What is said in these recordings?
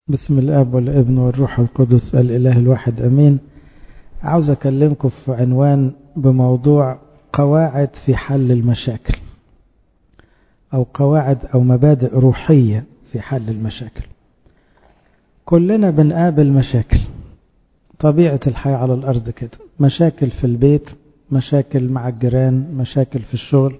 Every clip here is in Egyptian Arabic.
بسم الاب والابن والروح القدس الاله الواحد امين عاوز اكلمكم في عنوان بموضوع قواعد في حل المشاكل او قواعد او مبادئ روحيه في حل المشاكل كلنا بنقابل مشاكل طبيعه الحياه على الارض كده مشاكل في البيت مشاكل مع الجيران مشاكل في الشغل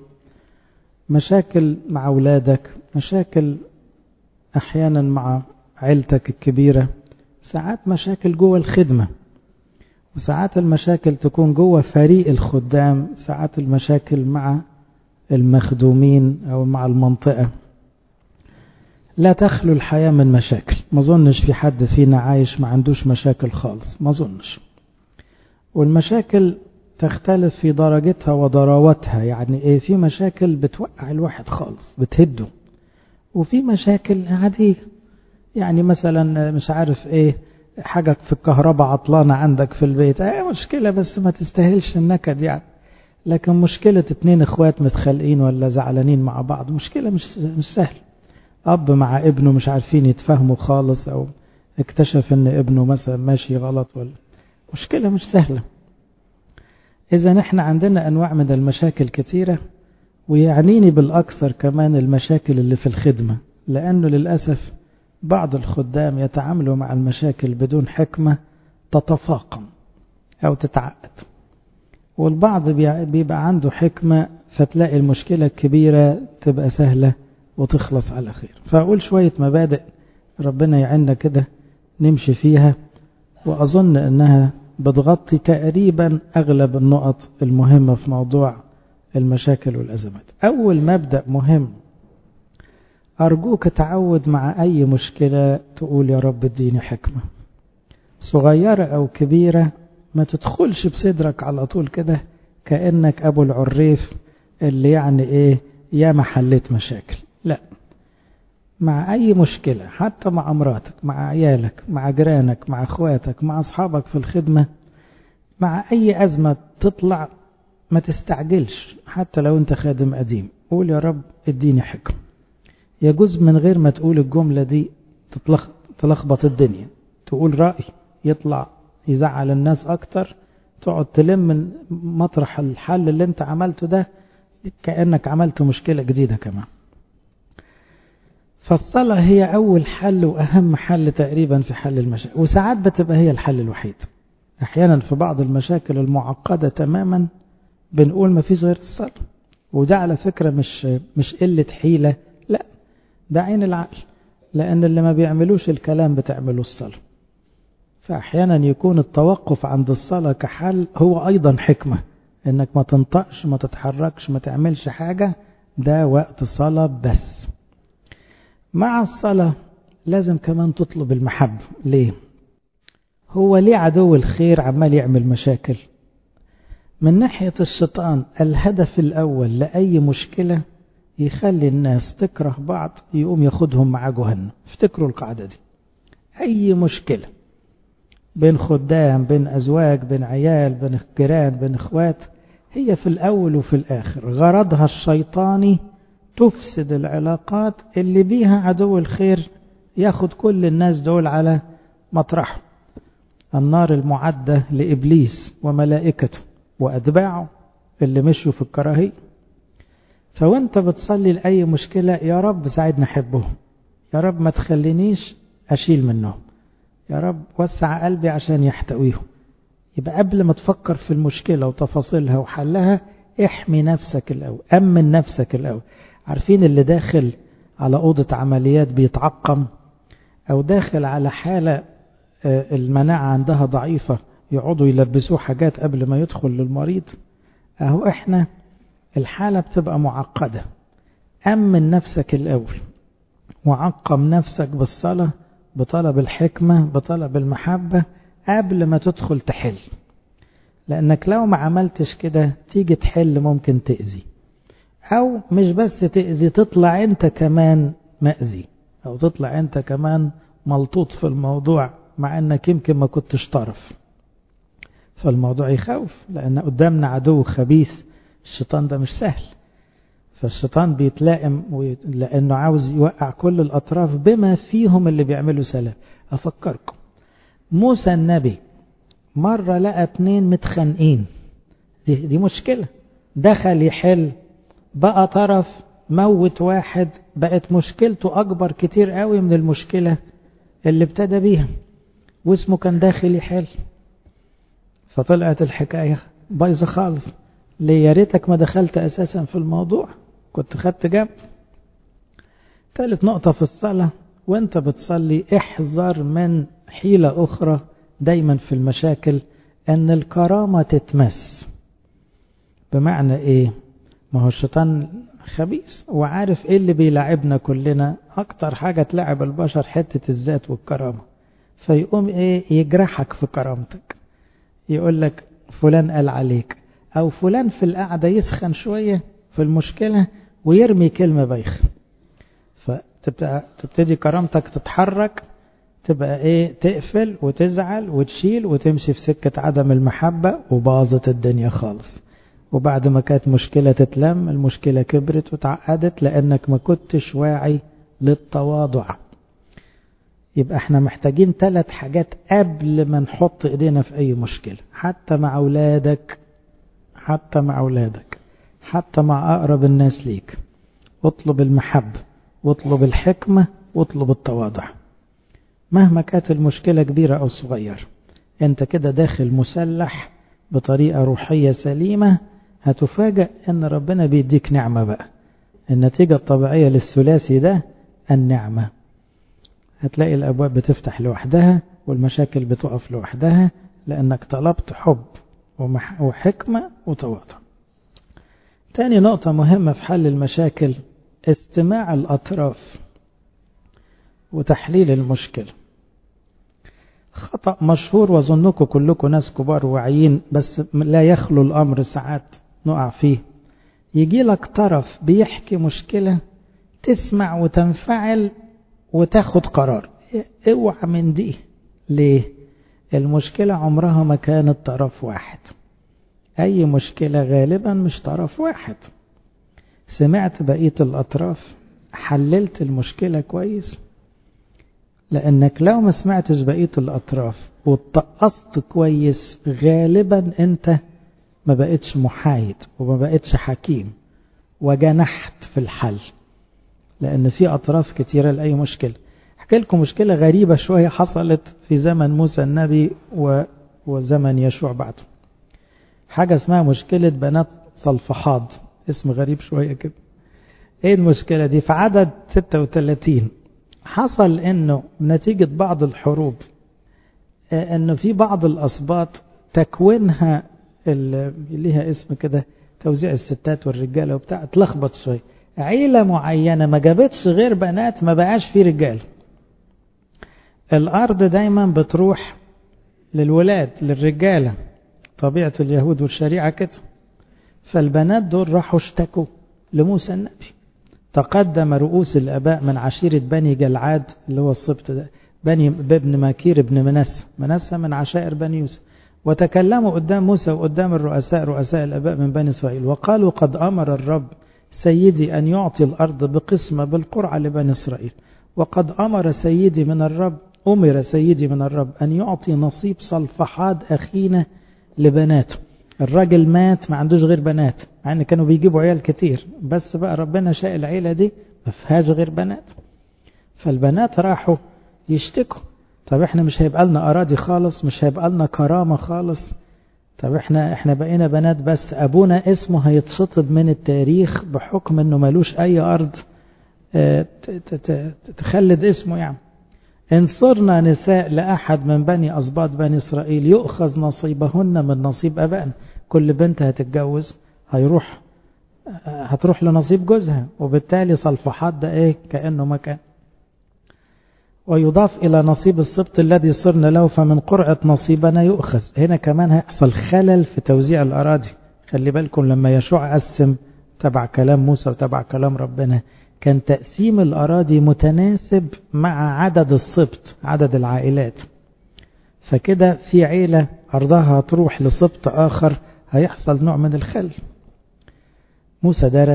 مشاكل مع اولادك مشاكل احيانا مع عيلتك الكبيرة ساعات مشاكل جوه الخدمة وساعات المشاكل تكون جوه فريق الخدام ساعات المشاكل مع المخدومين أو مع المنطقة لا تخلو الحياة من مشاكل ما ظنش في حد فينا عايش ما عندوش مشاكل خالص ما ظنش والمشاكل تختلف في درجتها وضراوتها يعني ايه في مشاكل بتوقع الواحد خالص بتهده وفي مشاكل عادية يعني مثلا مش عارف ايه حاجة في الكهرباء عطلانة عندك في البيت ايه مشكلة بس ما تستاهلش النكد يعني لكن مشكلة اتنين اخوات متخانقين ولا زعلانين مع بعض مشكلة مش مش سهل اب مع ابنه مش عارفين يتفاهموا خالص او اكتشف ان ابنه مثلا ماشي غلط ولا مشكلة مش سهلة اذا احنا عندنا انواع من المشاكل كتيرة ويعنيني بالاكثر كمان المشاكل اللي في الخدمة لانه للأسف بعض الخدام يتعاملوا مع المشاكل بدون حكمة تتفاقم أو تتعقد والبعض بيبقى عنده حكمة فتلاقي المشكلة الكبيرة تبقى سهلة وتخلص على خير فأقول شوية مبادئ ربنا يعيننا كده نمشي فيها وأظن أنها بتغطي تقريبا أغلب النقط المهمة في موضوع المشاكل والأزمات أول مبدأ مهم أرجوك تعود مع أي مشكلة تقول يا رب اديني حكمة صغيرة أو كبيرة ما تدخلش بصدرك على طول كده كأنك أبو العريف اللي يعني إيه يا ما حليت مشاكل لا مع أي مشكلة حتى مع مراتك مع عيالك مع جيرانك مع أخواتك مع أصحابك في الخدمة مع أي أزمة تطلع ما تستعجلش حتى لو أنت خادم قديم قول يا رب اديني حكمة يجوز من غير ما تقول الجملة دي تلخبط الدنيا تقول رأي يطلع يزعل الناس أكتر تقعد تلم من مطرح الحل اللي انت عملته ده كأنك عملت مشكلة جديدة كمان فالصلاة هي أول حل وأهم حل تقريبا في حل المشاكل وساعات بتبقى هي الحل الوحيد أحيانا في بعض المشاكل المعقدة تماما بنقول ما فيش غير الصلاة وده على فكرة مش مش قلة حيلة لا ده عين العقل لأن اللي ما بيعملوش الكلام بتعملوا الصلاة فأحيانا يكون التوقف عند الصلاة كحل هو أيضا حكمة إنك ما تنطقش ما تتحركش ما تعملش حاجة ده وقت صلاة بس مع الصلاة لازم كمان تطلب المحبة ليه هو ليه عدو الخير عمال يعمل مشاكل من ناحية الشيطان الهدف الأول لأي مشكلة يخلي الناس تكره بعض يقوم ياخدهم مع جهنم افتكروا القاعدة دي أي مشكلة بين خدام بين أزواج بين عيال بين جيران بين إخوات هي في الأول وفي الآخر غرضها الشيطاني تفسد العلاقات اللي بيها عدو الخير ياخد كل الناس دول على مطرحه النار المعدة لإبليس وملائكته وأتباعه اللي مشوا في الكراهية فوانت بتصلي لأي مشكلة يا رب ساعدنا أحبهم يا رب ما تخلينيش أشيل منهم يا رب وسع قلبي عشان يحتويهم يبقى قبل ما تفكر في المشكلة وتفاصيلها وحلها احمي نفسك الأول أمن نفسك الأول عارفين اللي داخل على أوضة عمليات بيتعقم أو داخل على حالة المناعة عندها ضعيفة يقعدوا يلبسوه حاجات قبل ما يدخل للمريض أهو إحنا الحالة بتبقى معقدة أمن نفسك الأول وعقم نفسك بالصلاة بطلب الحكمة بطلب المحبة قبل ما تدخل تحل لأنك لو ما عملتش كده تيجي تحل ممكن تأذي أو مش بس تأذي تطلع أنت كمان مأذي أو تطلع أنت كمان ملطوط في الموضوع مع أنك يمكن ما كنتش طرف فالموضوع يخوف لأن قدامنا عدو خبيث الشيطان ده مش سهل فالشيطان بيتلائم لأنه عاوز يوقع كل الأطراف بما فيهم اللي بيعملوا سلام أفكركم موسى النبي مرة لقى اتنين متخانقين دي, دي مشكلة دخل يحل بقى طرف موت واحد بقت مشكلته أكبر كتير قوي من المشكلة اللي ابتدى بيها واسمه كان داخل يحل فطلعت الحكاية بايظة خالص ليه يا ريتك ما دخلت أساسا في الموضوع كنت خدت جنب ثالث نقطة في الصلاة وانت بتصلي احذر من حيلة أخرى دايما في المشاكل أن الكرامة تتمس بمعنى إيه ما هو الشيطان خبيث وعارف إيه اللي بيلعبنا كلنا أكتر حاجة تلعب البشر حتة الذات والكرامة فيقوم إيه يجرحك في كرامتك يقول لك فلان قال عليك أو فلان في القعدة يسخن شوية في المشكلة ويرمي كلمة بايخة فتبتدي كرامتك تتحرك تبقى ايه تقفل وتزعل وتشيل وتمشي في سكة عدم المحبة وباظت الدنيا خالص وبعد ما كانت مشكلة تتلم المشكلة كبرت وتعقدت لأنك ما كنتش واعي للتواضع يبقى احنا محتاجين ثلاث حاجات قبل ما نحط ايدينا في اي مشكلة حتى مع اولادك حتى مع اولادك حتى مع اقرب الناس ليك اطلب المحبة واطلب الحكمة واطلب التواضع مهما كانت المشكلة كبيرة او صغيرة انت كده داخل مسلح بطريقة روحية سليمة هتفاجأ ان ربنا بيديك نعمة بقى النتيجة الطبيعية للثلاثي ده النعمة هتلاقي الأبواب بتفتح لوحدها والمشاكل بتقف لوحدها لأنك طلبت حب وحكمة وتواضع تاني نقطة مهمة في حل المشاكل استماع الأطراف وتحليل المشكلة خطأ مشهور وظنكم كلكم ناس كبار واعيين بس لا يخلو الأمر ساعات نقع فيه يجي لك طرف بيحكي مشكلة تسمع وتنفعل وتاخد قرار اوعى من دي ليه المشكلة عمرها ما كانت طرف واحد اي مشكلة غالبا مش طرف واحد سمعت بقية الاطراف حللت المشكلة كويس لانك لو ما سمعتش بقية الاطراف واتقصت كويس غالبا انت ما بقتش محايد وما بقتش حكيم وجنحت في الحل لأن في أطراف كتيرة لأي مشكلة أحكي لكم مشكلة غريبة شوية حصلت في زمن موسى النبي و... وزمن يشوع بعده حاجة اسمها مشكلة بنات صلفحاض اسم غريب شوية كده ايه المشكلة دي في عدد 36 حصل انه نتيجة بعض الحروب انه في بعض الاسباط تكوينها اللي ليها اسم كده توزيع الستات والرجاله وبتاع اتلخبط شويه عيلة معينة ما جابتش غير بنات ما بقاش في رجال الأرض دايما بتروح للولاد للرجالة طبيعة اليهود والشريعة كده فالبنات دول راحوا اشتكوا لموسى النبي تقدم رؤوس الآباء من عشيرة بني جلعاد اللي هو السبط ده بني بابن ماكير ابن منسى منسى من عشائر بني يوسف وتكلموا قدام موسى وقدام الرؤساء رؤساء الآباء من بني إسرائيل وقالوا قد أمر الرب سيدي أن يعطي الأرض بقسمة بالقرعة لبني إسرائيل وقد أمر سيدي من الرب أمر سيدي من الرب أن يعطي نصيب صلفحاد أخينا لبناته الراجل مات ما عندوش غير بنات مع ان كانوا بيجيبوا عيال كتير بس بقى ربنا شاء العيلة دي ما فيهاش غير بنات فالبنات راحوا يشتكوا طب احنا مش هيبقى لنا اراضي خالص مش هيبقى لنا كرامة خالص طب احنا احنا بقينا بنات بس ابونا اسمه هيتشطب من التاريخ بحكم انه ملوش اي ارض اه تخلد اسمه يعني ان صرنا نساء لاحد من بني اسباط بني اسرائيل يؤخذ نصيبهن من نصيب ابائنا كل بنت هتتجوز هيروح هتروح لنصيب جوزها وبالتالي صلفحات ده ايه كانه مكان ويضاف إلى نصيب السبط الذي صرنا له فمن قرعة نصيبنا يؤخذ هنا كمان هيحصل خلل في توزيع الأراضي خلي بالكم لما يشوع قسم تبع كلام موسى وتبع كلام ربنا كان تقسيم الأراضي متناسب مع عدد السبط عدد العائلات فكده في عيلة أرضها تروح لسبط آخر هيحصل نوع من الخل موسى درس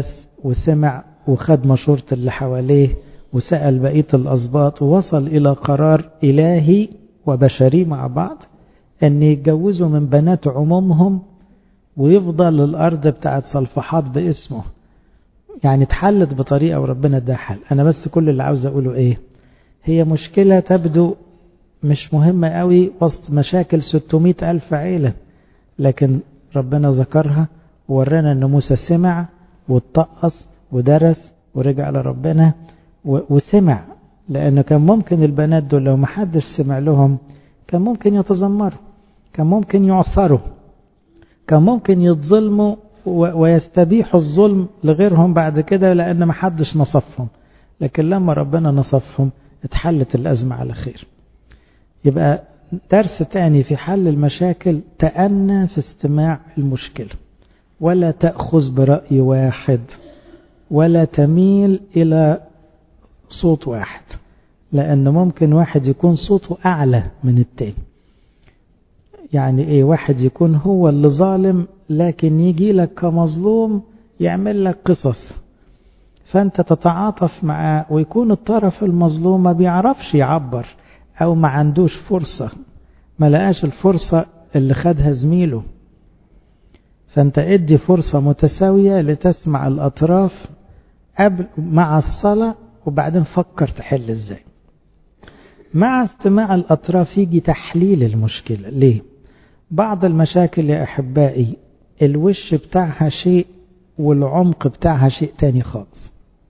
وسمع وخد مشورة اللي حواليه وسأل بقية الأسباط ووصل إلى قرار إلهي وبشري مع بعض أن يتجوزوا من بنات عمومهم ويفضل الأرض بتاعت صلفحات باسمه يعني اتحلت بطريقة وربنا اداها حل أنا بس كل اللي عاوز أقوله إيه هي مشكلة تبدو مش مهمة قوي وسط مشاكل 600 ألف عيلة لكن ربنا ذكرها وورانا أن موسى سمع واتطقص ودرس ورجع لربنا وسمع لأنه كان ممكن البنات دول لو محدش سمع لهم كان ممكن يتذمروا كان ممكن يعثروا كان ممكن يتظلموا ويستبيحوا الظلم لغيرهم بعد كده لأن محدش نصفهم لكن لما ربنا نصفهم اتحلت الأزمة على خير يبقى درس تاني في حل المشاكل تأنى في استماع المشكلة ولا تأخذ برأي واحد ولا تميل إلى صوت واحد لأن ممكن واحد يكون صوته أعلى من التاني يعني إيه واحد يكون هو اللي ظالم لكن يجي لك كمظلوم يعمل لك قصص فأنت تتعاطف معاه ويكون الطرف المظلوم ما بيعرفش يعبر أو ما عندوش فرصة ما لقاش الفرصة اللي خدها زميله فأنت ادي فرصة متساوية لتسمع الأطراف قبل مع الصلاة وبعدين فكر تحل ازاي مع استماع الأطراف يجي تحليل المشكلة ليه بعض المشاكل يا أحبائي الوش بتاعها شيء والعمق بتاعها شيء تاني خالص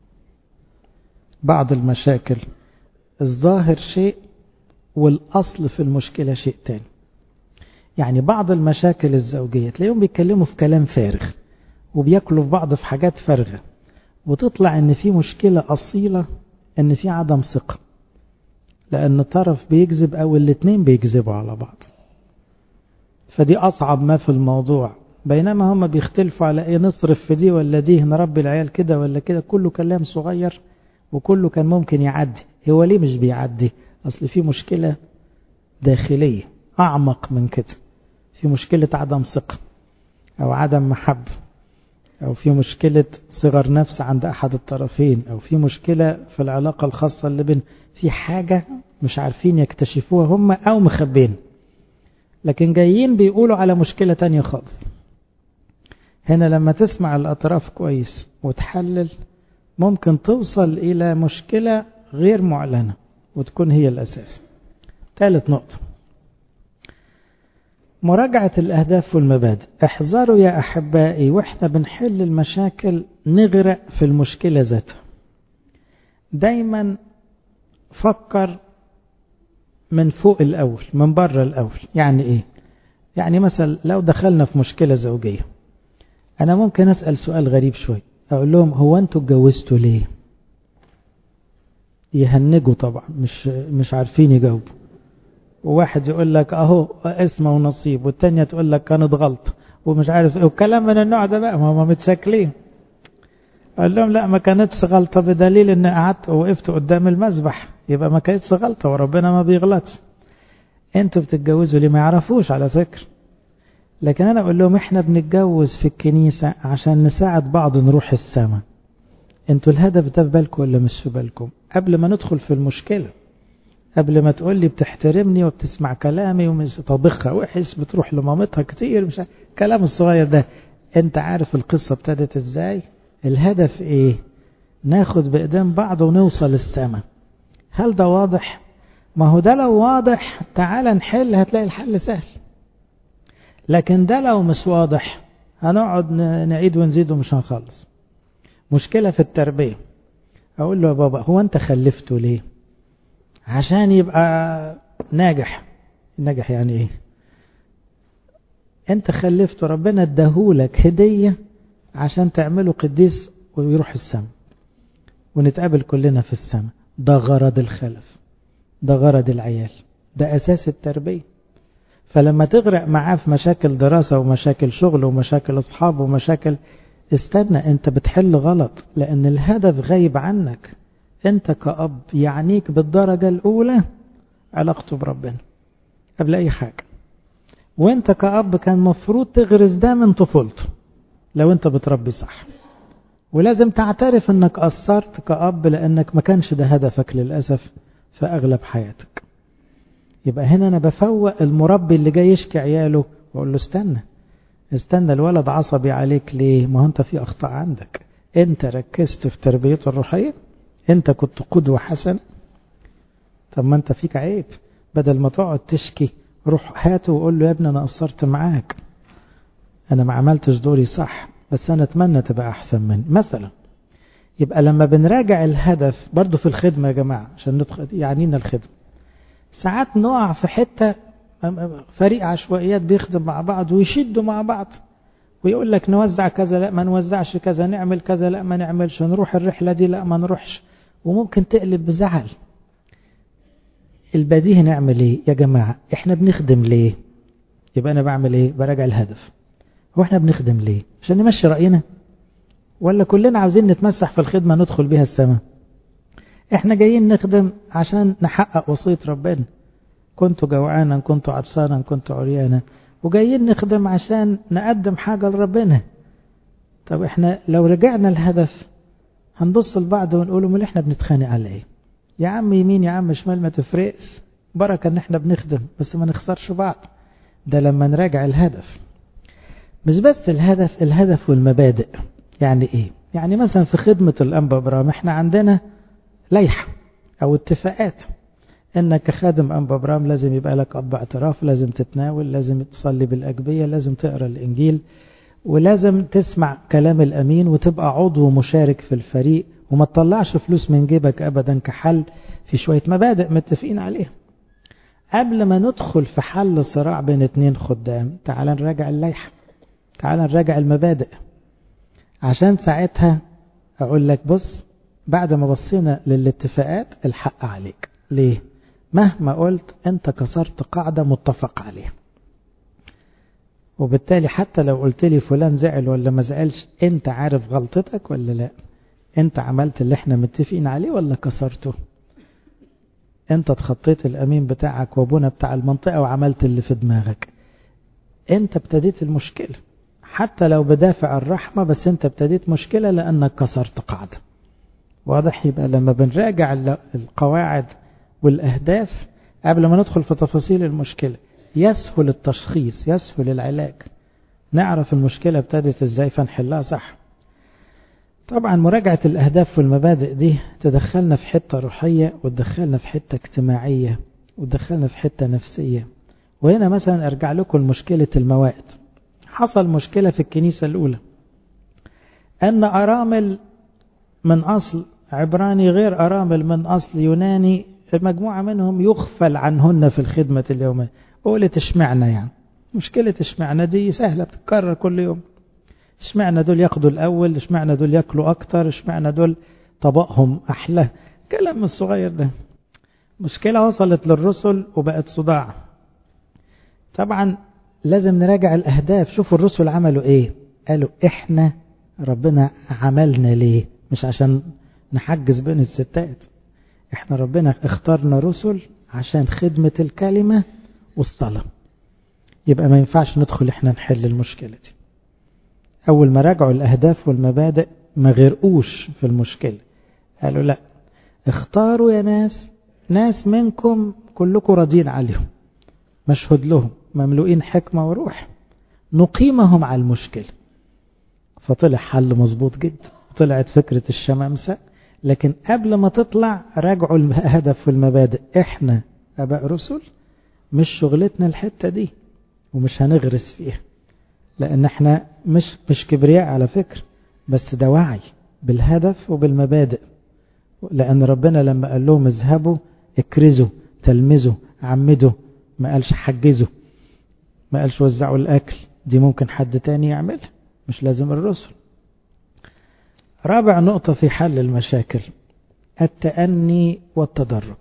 بعض المشاكل الظاهر شيء والأصل في المشكلة شيء تاني يعني بعض المشاكل الزوجية تلاقيهم بيتكلموا في كلام فارغ وبياكلوا في بعض في حاجات فارغة وتطلع ان في مشكلة أصيلة ان في عدم ثقة لأن طرف بيكذب أو الاتنين بيكذبوا على بعض فدي أصعب ما في الموضوع بينما هم بيختلفوا على ايه نصرف في دي ولا دي نربي العيال كده ولا كده كله كلام صغير وكله كان ممكن يعدي هو ليه مش بيعدي أصل في مشكلة داخلية أعمق من كده في مشكلة عدم ثقة أو عدم محبة أو في مشكلة صغر نفس عند أحد الطرفين أو في مشكلة في العلاقة الخاصة اللي بين في حاجة مش عارفين يكتشفوها هم أو مخبين لكن جايين بيقولوا على مشكلة تانية خالص هنا لما تسمع الأطراف كويس وتحلل ممكن توصل إلى مشكلة غير معلنة وتكون هي الأساس ثالث نقطة مراجعة الأهداف والمبادئ احذروا يا أحبائي وإحنا بنحل المشاكل نغرق في المشكلة ذاتها دايما فكر من فوق الأول من بره الأول يعني إيه يعني مثلا لو دخلنا في مشكلة زوجية أنا ممكن أسأل سؤال غريب شوي أقول لهم هو أنتوا اتجوزتوا ليه يهنجوا طبعا مش مش عارفين يجاوبوا وواحد يقول لك اهو اسمه ونصيب والتانية تقول لك كانت غلط ومش عارف ايه وكلام من النوع ده بقى ما هم متشكلين قال لهم لا ما كانتش غلطة بدليل ان قعدت ووقفت قدام المذبح يبقى ما كانتش غلطة وربنا ما بيغلطش انتوا بتتجوزوا ليه ما يعرفوش على فكرة لكن انا اقول لهم احنا بنتجوز في الكنيسة عشان نساعد بعض نروح السماء انتوا الهدف ده في بالكم ولا مش في بالكم قبل ما ندخل في المشكلة قبل ما تقول لي بتحترمني وبتسمع كلامي ومش طبخها وحش بتروح لمامتها كتير مش الكلام الصغير ده انت عارف القصة ابتدت ازاي الهدف ايه ناخد بايدين بعض ونوصل السماء هل ده واضح ما هو ده لو واضح تعال نحل هتلاقي الحل سهل لكن ده لو مش واضح هنقعد نعيد ونزيد ومش هنخلص مشكلة في التربية أقول له يا بابا هو أنت خلفته ليه عشان يبقى ناجح ناجح يعني إيه أنت خلفته ربنا اداهولك هدية عشان تعمله قديس ويروح السماء ونتقابل كلنا في السماء ده غرض الخلف ده غرض العيال ده أساس التربية فلما تغرق معاه في مشاكل دراسة ومشاكل شغل ومشاكل أصحاب ومشاكل استنى انت بتحل غلط لان الهدف غايب عنك انت كأب يعنيك بالدرجة الاولى علاقته بربنا قبل اي حاجة وانت كأب كان مفروض تغرس ده من طفولته لو انت بتربي صح ولازم تعترف انك قصرت كأب لانك ما كانش ده هدفك للأسف في اغلب حياتك يبقى هنا انا بفوق المربي اللي جاي يشكي عياله واقول له استنى استنى الولد عصبي عليك ليه ما هو انت في اخطاء عندك انت ركزت في تربيته الروحيه انت كنت قدوه حسنه طب ما انت فيك عيب بدل ما تقعد تشكي روح هاته وقول له يا ابني انا قصرت معاك انا ما عملتش دوري صح بس انا اتمنى تبقى احسن مني مثلا يبقى لما بنراجع الهدف برضو في الخدمه يا جماعه عشان ندخل يعنينا الخدمه ساعات نقع في حته فريق عشوائيات بيخدم مع بعض ويشدوا مع بعض ويقول لك نوزع كذا لا ما نوزعش كذا نعمل كذا لا ما نعملش نروح الرحله دي لا ما نروحش وممكن تقلب بزعل البديهي نعمل ايه يا جماعه احنا بنخدم ليه يبقى انا بعمل ايه براجع الهدف هو احنا بنخدم ليه عشان نمشي راينا ولا كلنا عاوزين نتمسح في الخدمه ندخل بيها السماء احنا جايين نخدم عشان نحقق وصيه ربنا كنت جوعانا كنت عطشانا كنت عريانا وجايين نخدم عشان نقدم حاجة لربنا طب احنا لو رجعنا الهدف هنبص لبعض ونقول امال احنا بنتخانق على ايه يا عم يمين يا عم شمال ما تفرقش بركة ان احنا بنخدم بس ما نخسرش بعض ده لما نراجع الهدف مش بس الهدف الهدف والمبادئ يعني ايه يعني مثلا في خدمة الأنبا برام احنا عندنا ليحة او اتفاقات انك كخادم انبا برام لازم يبقى لك اب اعتراف لازم تتناول لازم تصلي بالاجبيه لازم تقرا الانجيل ولازم تسمع كلام الامين وتبقى عضو مشارك في الفريق وما تطلعش فلوس من جيبك ابدا كحل في شويه مبادئ متفقين عليها قبل ما ندخل في حل صراع بين اتنين خدام تعال نراجع اللائحه تعال نراجع المبادئ عشان ساعتها اقول لك بص بعد ما بصينا للاتفاقات الحق عليك ليه مهما قلت انت كسرت قاعدة متفق عليها وبالتالي حتى لو قلت لي فلان زعل ولا ما زعلش انت عارف غلطتك ولا لا انت عملت اللي احنا متفقين عليه ولا كسرته انت اتخطيت الامين بتاعك وابونا بتاع المنطقة وعملت اللي في دماغك انت ابتديت المشكلة حتى لو بدافع الرحمة بس انت ابتديت مشكلة لانك كسرت قاعدة واضح يبقى لما بنراجع القواعد والأهداف قبل ما ندخل في تفاصيل المشكلة يسهل التشخيص يسهل العلاج نعرف المشكلة ابتدت ازاي فنحلها صح طبعا مراجعة الأهداف والمبادئ دي تدخلنا في حتة روحية وتدخلنا في حتة اجتماعية وتدخلنا في حتة نفسية وهنا مثلا أرجع لكم لمشكلة الموائد حصل مشكلة في الكنيسة الأولى أن أرامل من أصل عبراني غير أرامل من أصل يوناني مجموعة منهم يغفل عنهن في الخدمة اليومية قولت اشمعنا يعني مشكلة اشمعنا دي سهلة بتتكرر كل يوم اشمعنا دول ياخدوا الأول اشمعنا دول ياكلوا أكتر اشمعنا دول طبقهم أحلى كلام الصغير ده مشكلة وصلت للرسل وبقت صداع طبعا لازم نراجع الأهداف شوفوا الرسل عملوا ايه قالوا احنا ربنا عملنا ليه مش عشان نحجز بين الستات احنا ربنا اختارنا رسل عشان خدمة الكلمة والصلاة يبقى ما ينفعش ندخل احنا نحل المشكلة دي اول ما راجعوا الاهداف والمبادئ ما غرقوش في المشكلة قالوا لا اختاروا يا ناس ناس منكم كلكم راضين عليهم مشهود لهم مملوئين حكمة وروح نقيمهم على المشكلة فطلع حل مظبوط جدا طلعت فكرة الشمامسة لكن قبل ما تطلع راجعوا الهدف والمبادئ احنا اباء رسل مش شغلتنا الحتة دي ومش هنغرس فيها لان احنا مش مش كبرياء على فكرة بس ده وعي بالهدف وبالمبادئ لان ربنا لما قال لهم اذهبوا اكرزوا تلمذوا عمدوا ما قالش حجزوا ما قالش وزعوا الاكل دي ممكن حد تاني يعملها مش لازم الرسل رابع نقطة في حل المشاكل التأني والتدرج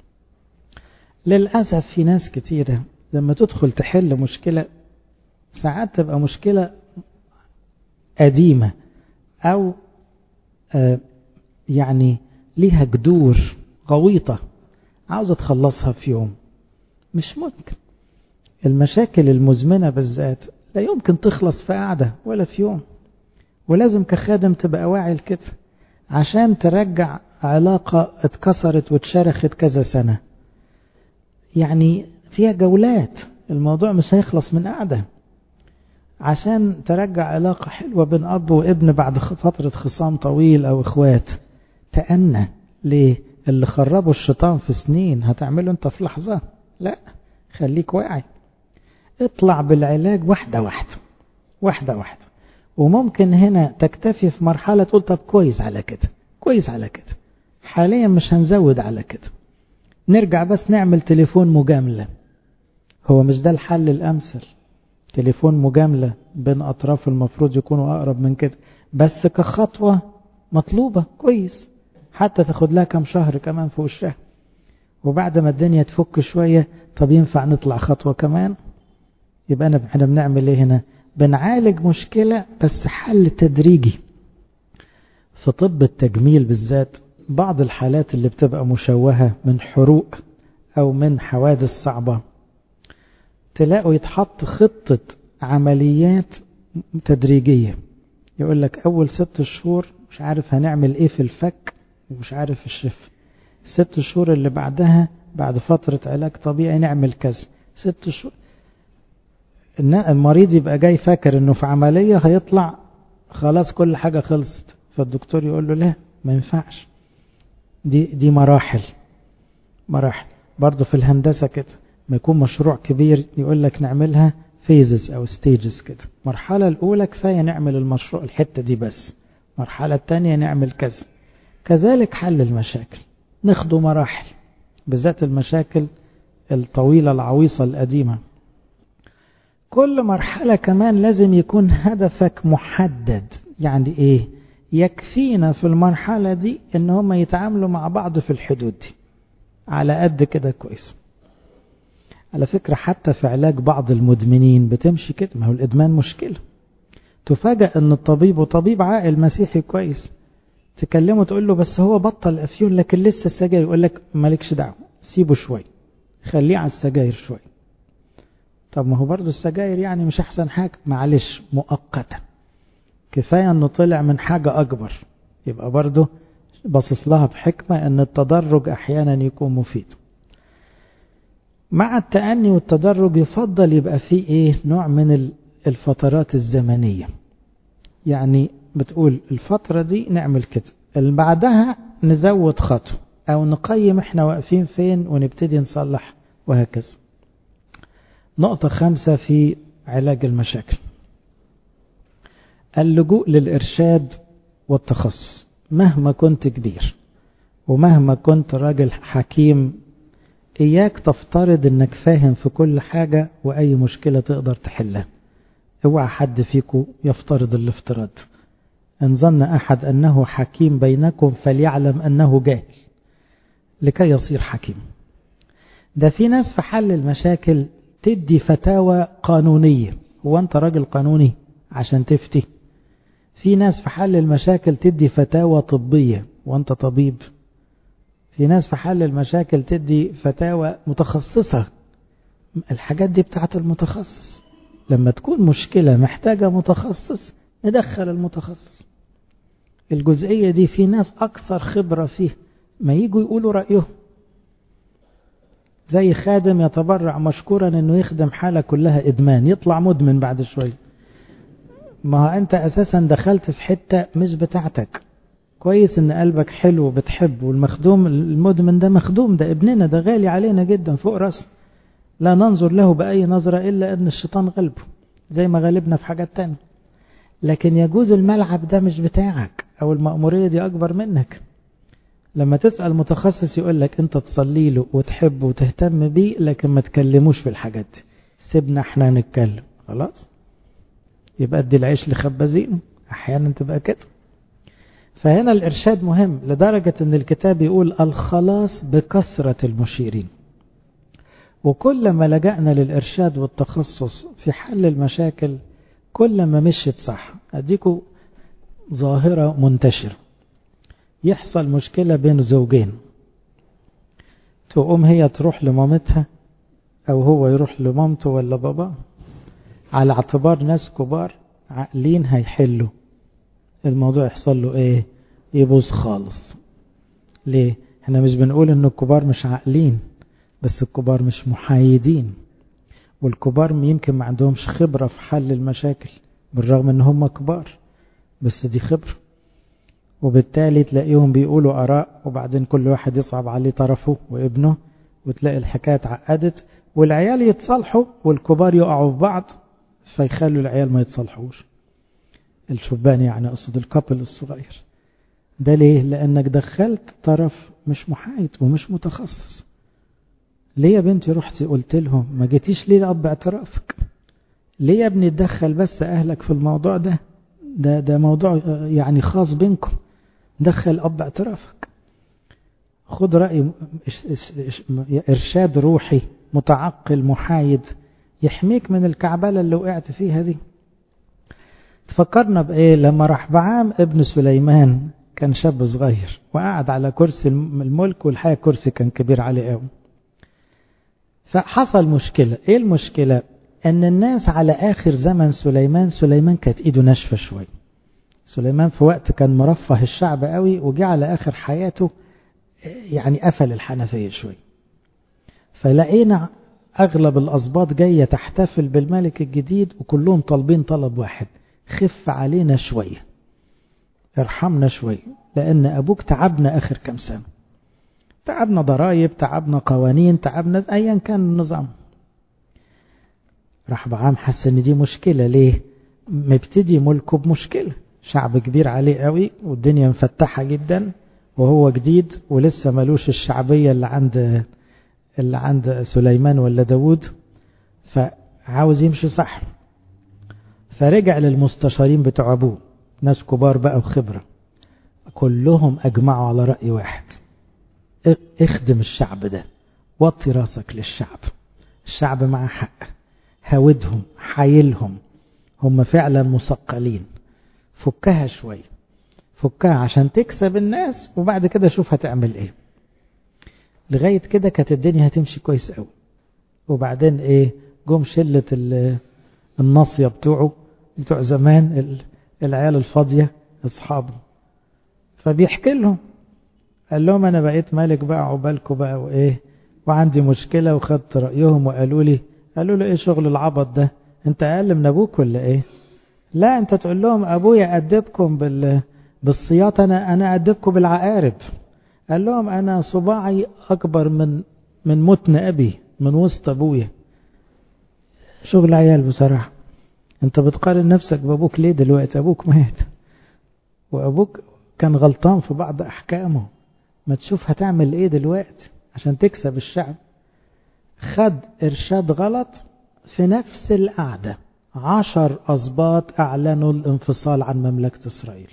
للأسف في ناس كتيرة لما تدخل تحل مشكلة ساعات تبقى مشكلة قديمة أو آه يعني ليها جذور غويطة عاوزة تخلصها في يوم مش ممكن المشاكل المزمنة بالذات لا يمكن تخلص في قعدة ولا في يوم ولازم كخادم تبقى واعي لكده عشان ترجع علاقة اتكسرت واتشرخت كذا سنة يعني فيها جولات الموضوع مش هيخلص من قعدة عشان ترجع علاقة حلوة بين أب وابن بعد فترة خصام طويل أو إخوات تأنى ليه اللي خربوا الشيطان في سنين هتعمله انت في لحظة لا خليك واعي اطلع بالعلاج واحدة واحدة واحدة واحدة وممكن هنا تكتفي في مرحلة تقول طب كويس على كده كويس على كده حاليا مش هنزود على كده نرجع بس نعمل تليفون مجاملة هو مش ده الحل الأمثل تليفون مجاملة بين أطراف المفروض يكونوا أقرب من كده بس كخطوة مطلوبة كويس حتى تاخد لها كم شهر كمان في وشها وبعد ما الدنيا تفك شوية طب ينفع نطلع خطوة كمان يبقى أنا احنا بنعمل ايه هنا بنعالج مشكلة بس حل تدريجي في طب التجميل بالذات بعض الحالات اللي بتبقى مشوهة من حروق أو من حوادث صعبة تلاقوا يتحط خطة عمليات تدريجية يقول لك أول ست شهور مش عارف هنعمل إيه في الفك ومش عارف الشف ست شهور اللي بعدها بعد فترة علاج طبيعي نعمل كذا ست شهور المريض يبقى جاي فاكر انه في عملية هيطلع خلاص كل حاجة خلصت فالدكتور يقول له لا ما ينفعش دي دي مراحل مراحل برضه في الهندسة كده ما يكون مشروع كبير يقول لك نعملها فيزز او ستيجز كده المرحلة الأولى كفاية نعمل المشروع الحتة دي بس المرحلة الثانية نعمل كذا كذلك حل المشاكل ناخده مراحل بالذات المشاكل الطويلة العويصة القديمة كل مرحلة كمان لازم يكون هدفك محدد يعني ايه يكفينا في المرحلة دي ان هم يتعاملوا مع بعض في الحدود دي على قد كده كويس على فكرة حتى في علاج بعض المدمنين بتمشي كده ما هو الإدمان مشكلة تفاجأ ان الطبيب وطبيب عاقل مسيحي كويس تكلمه تقول له بس هو بطل افيون لكن لسه السجاير يقول لك مالكش دعوه سيبه شوي خليه على السجاير شوي طب ما هو برضه السجاير يعني مش احسن حاجه معلش مؤقتا كفايه انه طلع من حاجه اكبر يبقى برضه باصص لها بحكمه ان التدرج احيانا يكون مفيد مع التأني والتدرج يفضل يبقى فيه ايه نوع من الفترات الزمنيه يعني بتقول الفترة دي نعمل كده اللي بعدها نزود خطوة أو نقيم احنا واقفين فين ونبتدي نصلح وهكذا نقطة خمسة في علاج المشاكل اللجوء للإرشاد والتخصص مهما كنت كبير ومهما كنت راجل حكيم إياك تفترض إنك فاهم في كل حاجة وأي مشكلة تقدر تحلها اوعى حد فيكم يفترض الافتراض إن ظن أحد أنه حكيم بينكم فليعلم أنه جاهل لكي يصير حكيم ده في ناس في حل المشاكل تدي فتاوى قانونية هو أنت راجل قانوني عشان تفتي في ناس في حل المشاكل تدي فتاوى طبية وأنت طبيب في ناس في حل المشاكل تدي فتاوى متخصصة الحاجات دي بتاعت المتخصص لما تكون مشكلة محتاجة متخصص ندخل المتخصص الجزئية دي في ناس أكثر خبرة فيه ما يجوا يقولوا رأيهم زي خادم يتبرع مشكورا انه يخدم حالة كلها ادمان يطلع مدمن بعد شوية ما هو انت اساسا دخلت في حتة مش بتاعتك كويس ان قلبك حلو وبتحب والمخدوم المدمن ده مخدوم ده ابننا ده غالي علينا جدا فوق راسنا لا ننظر له بأي نظرة إلا أن الشيطان غلبه زي ما غالبنا في حاجات تانية لكن يجوز الملعب ده مش بتاعك أو المأمورية دي أكبر منك لما تسأل متخصص يقول لك أنت تصلي له وتحبه وتهتم بيه لكن ما تكلموش في الحاجات دي سيبنا احنا نتكلم خلاص يبقى ادي العيش لخبازينه أحيانا تبقى كده فهنا الإرشاد مهم لدرجة أن الكتاب يقول الخلاص بكثرة المشيرين وكلما لجأنا للإرشاد والتخصص في حل المشاكل كل ما مشيت صح أديكوا ظاهرة منتشرة يحصل مشكلة بين زوجين تقوم هي تروح لمامتها أو هو يروح لمامته ولا بابا على اعتبار ناس كبار عاقلين هيحلوا الموضوع يحصل له ايه يبوظ خالص ليه احنا مش بنقول ان الكبار مش عاقلين بس الكبار مش محايدين والكبار يمكن ما عندهمش خبرة في حل المشاكل بالرغم ان هم كبار بس دي خبرة وبالتالي تلاقيهم بيقولوا آراء وبعدين كل واحد يصعب عليه طرفه وابنه وتلاقي الحكاية اتعقدت والعيال يتصالحوا والكبار يقعوا في بعض فيخلوا العيال ما يتصالحوش الشبان يعني أقصد الكابل الصغير ده ليه؟ لأنك دخلت طرف مش محايد ومش متخصص ليه يا بنتي رحتي قلت لهم ما جيتيش ليه لأب اعترافك ليه يا ابني تدخل بس أهلك في الموضوع ده ده ده موضوع يعني خاص بينكم دخل أب اعترافك خد رأي إرشاد روحي متعقل محايد يحميك من الكعبلة اللي وقعت فيها دي تفكرنا بإيه لما راح بعام ابن سليمان كان شاب صغير وقعد على كرسي الملك والحقيقة كرسي كان كبير عليه قوي فحصل مشكلة ايه المشكلة ان الناس على اخر زمن سليمان سليمان كانت ايده ناشفة شوية سليمان في وقت كان مرفه الشعب قوي وجه على اخر حياته يعني قفل الحنفية شوية فلقينا اغلب الاسباط جاية تحتفل بالملك الجديد وكلهم طالبين طلب واحد خف علينا شوية ارحمنا شوية لان ابوك تعبنا اخر كم سنة تعبنا ضرائب تعبنا قوانين تعبنا ايا كان النظام راح بعام حس ان دي مشكلة ليه مبتدي ملكه بمشكلة شعب كبير عليه قوي والدنيا مفتحة جدا وهو جديد ولسه ملوش الشعبية اللي عند اللي عند سليمان ولا داود فعاوز يمشي صح فرجع للمستشارين بتوع ابوه ناس كبار بقى وخبرة كلهم اجمعوا على رأي واحد اخدم الشعب ده وطي راسك للشعب الشعب مع حق هاودهم حايلهم هم فعلا مثقلين فكها شوية فكها عشان تكسب الناس وبعد كده شوف هتعمل ايه لغاية كده كانت الدنيا هتمشي كويس قوي وبعدين ايه جم شلة الناصية بتوعه بتوع زمان العيال الفاضية اصحابه فبيحكي لهم قال لهم انا بقيت ملك بقى عقبالكم بقى وايه وعندي مشكلة وخدت رأيهم وقالوا لي قالوا له ايه شغل العبط ده انت اقل من ابوك ولا ايه لا انت تقول لهم ابويا ادبكم بال بالسياط انا انا ادبكم بالعقارب قال لهم انا صباعي اكبر من من متن ابي من وسط ابويا شغل عيال بصراحة انت بتقارن نفسك بابوك ليه دلوقتي ابوك مات وابوك كان غلطان في بعض احكامه ما تشوف هتعمل ايه دلوقتي عشان تكسب الشعب خد ارشاد غلط في نفس القعدة عشر أسباط أعلنوا الانفصال عن مملكة إسرائيل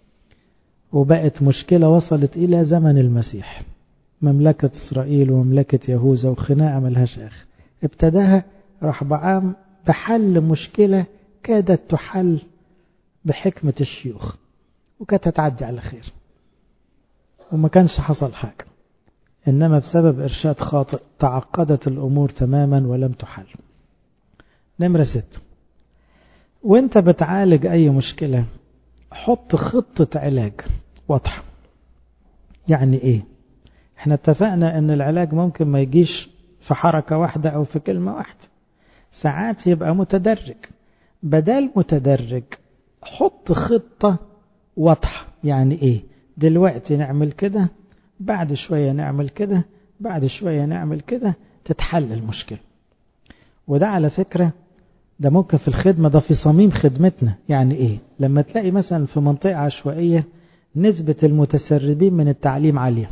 وبقت مشكلة وصلت إلى زمن المسيح مملكة إسرائيل ومملكة يهوذا وخناقة ملهاش آخر ابتداها راح بعام بحل مشكلة كادت تحل بحكمة الشيوخ وكانت هتعدي على خير وما كانش حصل حاجة إنما بسبب إرشاد خاطئ تعقدت الأمور تماما ولم تحل نمرة ست وانت بتعالج أي مشكلة حط خطة علاج واضحة يعني إيه احنا اتفقنا ان العلاج ممكن ما يجيش في حركة واحدة أو في كلمة واحدة ساعات يبقى متدرج بدل متدرج حط خطة واضحة يعني ايه دلوقتي نعمل كده بعد شوية نعمل كده بعد شوية نعمل كده تتحل المشكلة وده على فكرة ده ممكن في الخدمة ده في صميم خدمتنا يعني ايه لما تلاقي مثلا في منطقة عشوائية نسبة المتسربين من التعليم عالية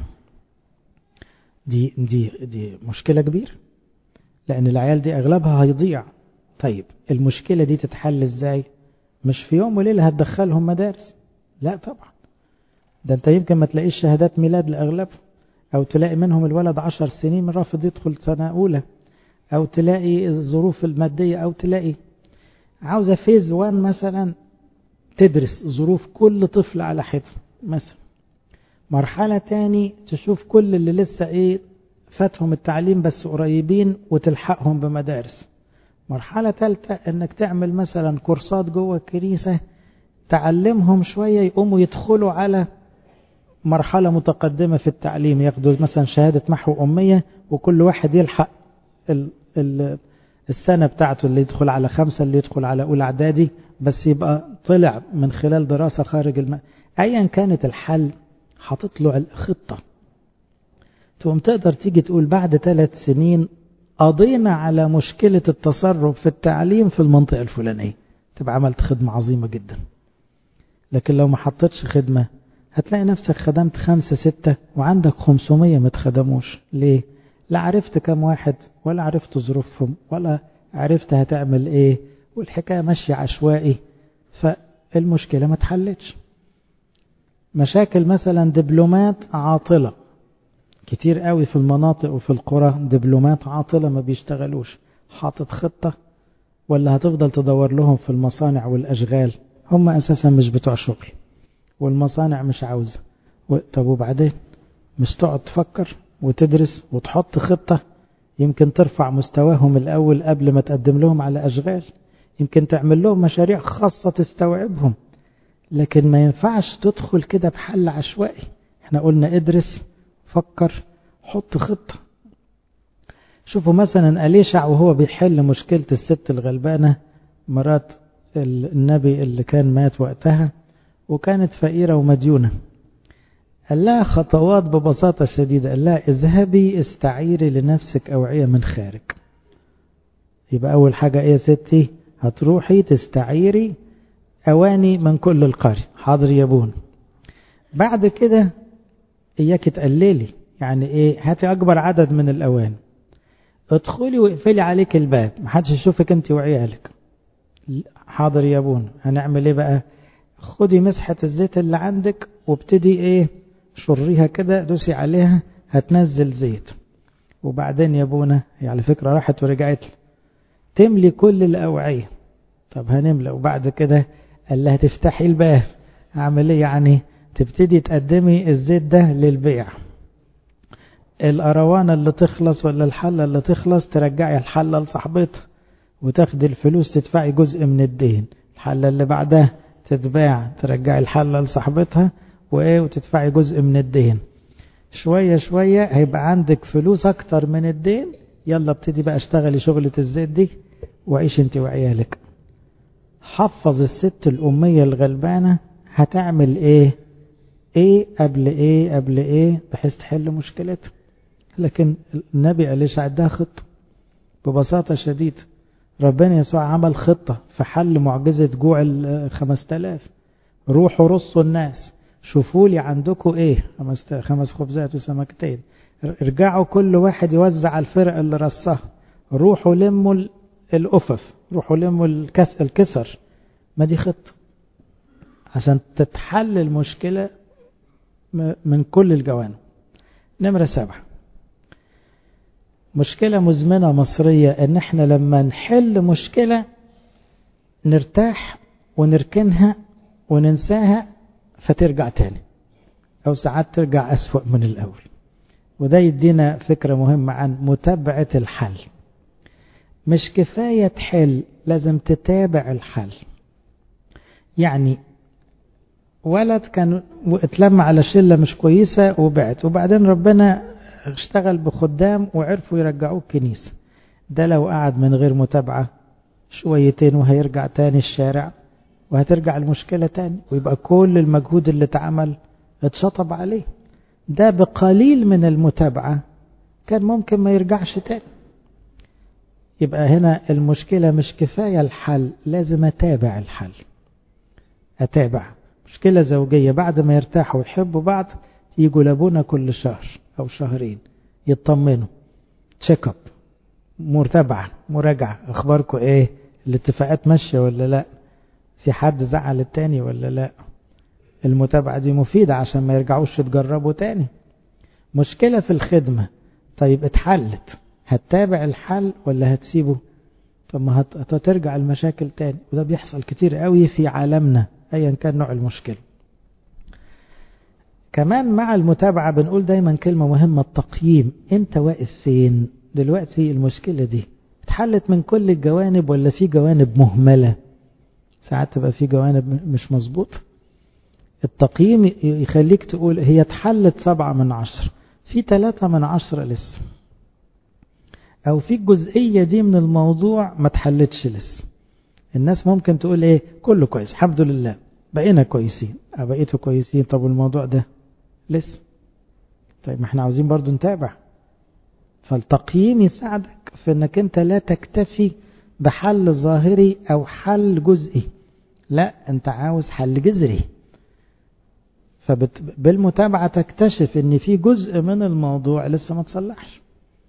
دي دي دي مشكلة كبيرة لأن العيال دي أغلبها هيضيع طيب المشكلة دي تتحل ازاي مش في يوم وليلة هتدخلهم مدارس لا طبعا ده انت يمكن ما تلاقيش شهادات ميلاد لأغلبهم أو تلاقي منهم الولد عشر سنين من رافض يدخل سنة أولى أو تلاقي الظروف المادية أو تلاقي عاوزة فيز وان مثلا تدرس ظروف كل طفل على حدة مثلا مرحلة تاني تشوف كل اللي لسه ايه فاتهم التعليم بس قريبين وتلحقهم بمدارس مرحلة ثالثة انك تعمل مثلا كورسات جوه الكنيسة تعلمهم شوية يقوموا يدخلوا على مرحلة متقدمة في التعليم ياخدوا مثلا شهادة محو أمية وكل واحد يلحق ال ال السنة بتاعته اللي يدخل على خمسة اللي يدخل على أولى إعدادي بس يبقى طلع من خلال دراسة خارج الم... أيا كانت الحل حاطط له الخطة تقوم تقدر تيجي تقول بعد ثلاث سنين قضينا على مشكلة التصرف في التعليم في المنطقة الفلانية تبقى عملت خدمة عظيمة جدا لكن لو ما حطيتش خدمة هتلاقي نفسك خدمت خمسة ستة وعندك خمسمية ما تخدموش ليه؟ لا عرفت كم واحد ولا عرفت ظروفهم ولا عرفت هتعمل ايه والحكاية ماشية عشوائي فالمشكلة ما تحلتش مشاكل مثلا دبلومات عاطلة كتير قوي في المناطق وفي القرى دبلومات عاطلة ما بيشتغلوش حاطط خطة ولا هتفضل تدور لهم في المصانع والأشغال هم أساسا مش بتوع شغل والمصانع مش عاوزة طب وبعدين مش تقعد تفكر وتدرس وتحط خطة يمكن ترفع مستواهم الأول قبل ما تقدم لهم على أشغال يمكن تعمل لهم مشاريع خاصة تستوعبهم لكن ما ينفعش تدخل كده بحل عشوائي احنا قلنا ادرس فكر حط خطة شوفوا مثلا أليشع وهو بيحل مشكلة الست الغلبانة مرات النبي اللي كان مات وقتها وكانت فقيرة ومديونة قال لها خطوات ببساطة شديدة قال لها اذهبي استعيري لنفسك أوعية من خارج يبقى أول حاجة إيه يا ستي هتروحي تستعيري أواني من كل القرية حاضر يا بون بعد كده إياك تقللي يعني إيه هاتي أكبر عدد من الأواني ادخلي واقفلي عليك الباب محدش يشوفك انت وعيالك حاضر يا بون هنعمل ايه بقى خدي مسحة الزيت اللي عندك وابتدي ايه شريها كده دوسي عليها هتنزل زيت وبعدين يا بونا هي على فكرة راحت ورجعت لي تملي كل الأوعية طب هنملى وبعد كده قال لها تفتحي الباب اعمل ايه يعني تبتدي تقدمي الزيت ده للبيع الأروانة اللي تخلص ولا الحلة اللي تخلص ترجعي الحلة لصاحبتها وتاخدي الفلوس تدفعي جزء من الدين الحلة اللي بعدها تتباع ترجعي الحلة لصاحبتها وإيه وتدفعي جزء من الدين شوية شوية هيبقى عندك فلوس أكتر من الدين يلا ابتدي بقى اشتغلي شغلة الزيت دي وعيش انت وعيالك حفظ الست الأمية الغلبانة هتعمل ايه ايه قبل ايه قبل ايه بحيث تحل مشكلتها لكن النبي قالش عندها خطة ببساطة شديدة ربنا يسوع عمل خطة في حل معجزة جوع الخمس تلاف روحوا رصوا الناس شوفوا لي عندكم ايه خمس, خمس خبزات وسمكتين ارجعوا كل واحد يوزع على الفرق اللي رصها روحوا لموا الأفف روحوا لموا الكس الكسر ما دي خطة عشان تتحل المشكلة من كل الجوانب نمرة سبعة مشكلة مزمنة مصرية ان احنا لما نحل مشكلة نرتاح ونركنها وننساها فترجع تاني او ساعات ترجع اسوأ من الاول وده يدينا فكرة مهمة عن متابعة الحل مش كفاية تحل لازم تتابع الحل يعني ولد كان اتلم على شلة مش كويسة وبعت وبعدين ربنا اشتغل بخدام وعرفوا يرجعوه الكنيسة ده لو قعد من غير متابعة شويتين وهيرجع تاني الشارع وهترجع المشكلة تاني ويبقى كل المجهود اللي اتعمل اتشطب عليه ده بقليل من المتابعة كان ممكن ما يرجعش تاني يبقى هنا المشكلة مش كفاية الحل لازم أتابع الحل أتابع مشكلة زوجية بعد ما يرتاحوا ويحبوا بعض يجوا لابونا كل شهر أو شهرين يطمنوا تشيك اب مرتبعة مراجعة أخباركم إيه الاتفاقات ماشية ولا لا في حد زعل التاني ولا لا المتابعة دي مفيدة عشان ما يرجعوش يتجربوا تاني مشكلة في الخدمة طيب اتحلت هتتابع الحل ولا هتسيبه طب ما هترجع المشاكل تاني وده بيحصل كتير قوي في عالمنا ايا كان نوع المشكلة كمان مع المتابعة بنقول دايما كلمة مهمة التقييم انت واقف فين دلوقتي المشكلة دي اتحلت من كل الجوانب ولا في جوانب مهملة ساعات تبقى في جوانب مش مظبوطة التقييم يخليك تقول هي اتحلت سبعة من عشرة في ثلاثة من عشرة لسه أو في الجزئية دي من الموضوع ما اتحلتش لسه الناس ممكن تقول ايه كله كويس الحمد لله بقينا كويسين بقيتوا كويسين طب الموضوع ده لسه طيب ما احنا عاوزين برضو نتابع فالتقييم يساعدك في انك انت لا تكتفي بحل ظاهري او حل جزئي لا انت عاوز حل جذري فبالمتابعة تكتشف ان في جزء من الموضوع لسه ما تصلحش